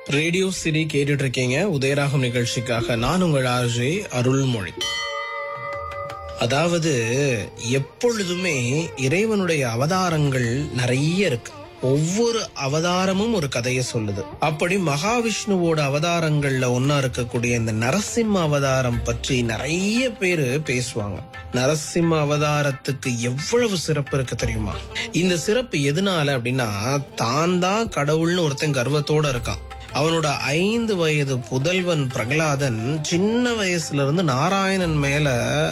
radio சிரி கேட்டுட்டு இருக்கீங்க உதயராகம் நிகழ்ச்சிக்காக நான் உங்கள் ஆர்ஜே அருள்மொழி அதாவது எப்பொழுதுமே இறைவனுடைய அவதாரங்கள் நிறைய இருக்கு ஒவ்வொரு அவதாரமும் ஒரு கதையை சொல்லுது அப்படி மகாவிஷ்ணுவோட அவதாரங்கள்ல ஒன்னா இருக்கக்கூடிய இந்த நரசிம்ம அவதாரம் பற்றி நிறைய பேரு பேசுவாங்க நரசிம்ம அவதாரத்துக்கு எவ்வளவு சிறப்பு இருக்கு தெரியுமா இந்த சிறப்பு எதனால அப்படின்னா தான் தான் கடவுள்னு ஒருத்தன் கர்வத்தோட இருக்கான் அவனோட ஐந்து வயது புதல்வன் பிரகலாதன் சின்ன வயசுல இருந்து நாராயணன் மேல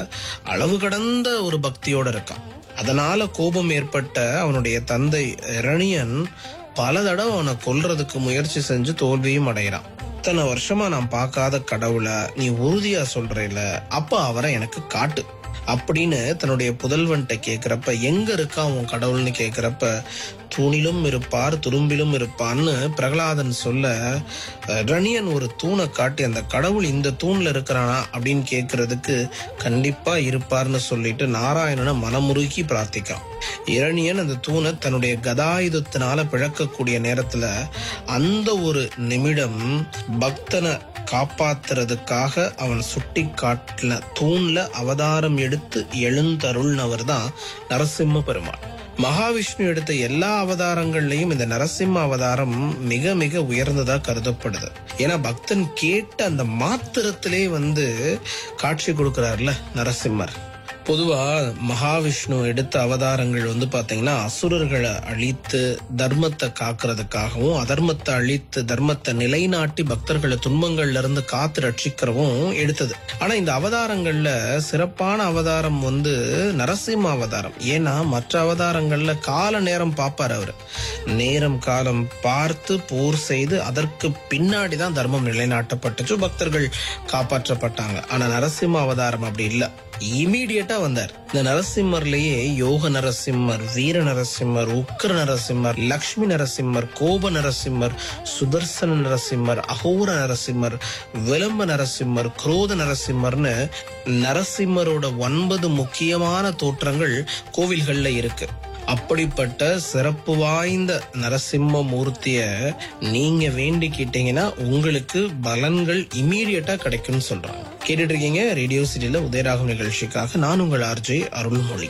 அளவு கடந்த ஒரு பக்தியோட இருக்கான் அதனால கோபம் ஏற்பட்ட அவனுடைய தந்தை இரணியன் பல தடவை அவனை கொல்றதுக்கு முயற்சி செஞ்சு தோல்வியும் அடைகிறான் இத்தனை வருஷமா நான் பார்க்காத கடவுளை நீ உறுதியா சொல்றேல அப்ப அவரை எனக்கு காட்டு அப்படின்னு தன்னுடைய புதல்வன்கிட்ட கேக்குறப்ப எங்க இருக்கா உன் கடவுள்னு கேக்குறப்ப தூணிலும் இருப்பார் துரும்பிலும் இருப்பான்னு பிரகலாதன் சொல்ல அஹ், ரணியன் ஒரு தூணை காட்டி அந்த கடவுள் இந்த தூண்ல இருக்கிறானா அப்படின்னு கேக்குறதுக்கு கண்டிப்பா இருப்பார்னு சொல்லிட்டு நாராயணனை மனமுருகி பிரார்த்திக்கான் இரணியன் அந்த தூணை தன்னுடைய கதாயுதத்தினால பிழக்கக்கூடிய நேரத்துல அந்த ஒரு நிமிடம் பக்தனை காப்பாத்துறதுக்காக அவன் சுட்டி காட்டின தூண்ல அவதாரம் எடுத்து எழுந்தருள்னவர் தான் நரசிம்ம பெருமாள் மகாவிஷ்ணு எடுத்த எல்லா அவதாரங்கள்லயும் இந்த நரசிம்ம அவதாரம் மிக மிக உயர்ந்ததா கருதப்படுது ஏன்னா பக்தன் கேட்ட அந்த மாத்திரத்திலே வந்து காட்சி கொடுக்கிறார்ல நரசிம்மர் பொதுவா மகாவிஷ்ணு எடுத்த அவதாரங்கள் வந்து பாத்தீங்கன்னா அசுரர்களை அழித்து தர்மத்தை காக்கிறதுக்காகவும் அதர்மத்தை அழித்து தர்மத்தை நிலைநாட்டி பக்தர்களை துன்பங்கள்ல இருந்து காத்து ரட்சிக்கிறவும் எடுத்தது ஆனா இந்த அவதாரங்கள்ல சிறப்பான அவதாரம் வந்து நரசிம்ம அவதாரம் ஏன்னா மற்ற அவதாரங்கள்ல கால நேரம் பார்ப்பார் அவரு நேரம் காலம் பார்த்து போர் செய்து அதற்கு பின்னாடி தான் தர்மம் நிலைநாட்டப்பட்டுச்சு பக்தர்கள் காப்பாற்றப்பட்டாங்க ஆனா நரசிம்ம அவதாரம் அப்படி இல்ல இமீடியட்டா வந்தார் இந்த நரசிம்மர்லயே யோக நரசிம்மர் வீர நரசிம்மர் உக்கர நரசிம்மர் லக்ஷ்மி நரசிம்மர் கோப நரசிம்மர் சுதர்சன நரசிம்மர் அகோர நரசிம்மர் விளம்ப நரசிம்மர் குரோத நரசிம்மர்னு நரசிம்மரோட ஒன்பது முக்கியமான தோற்றங்கள் கோவில்கள்ல இருக்கு அப்படிப்பட்ட சிறப்பு வாய்ந்த நரசிம்ம மூர்த்திய நீங்க வேண்டிக்கிட்டீங்கன்னா உங்களுக்கு பலன்கள் இம்மீடியட்டா கிடைக்கும்னு சொல்றாங்க கேட்டுட்டு இருக்கீங்க ரேடியோ சிட்டில உதயராகம் நிகழ்ச்சிக்காக நான் உங்கள் ஆர்ஜே அருள்மொழி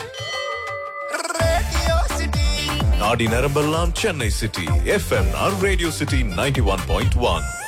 நாடி நரம்பெல்லாம் சென்னை சிட்டி எஃப்எம்ஆர் radio city ninety one point one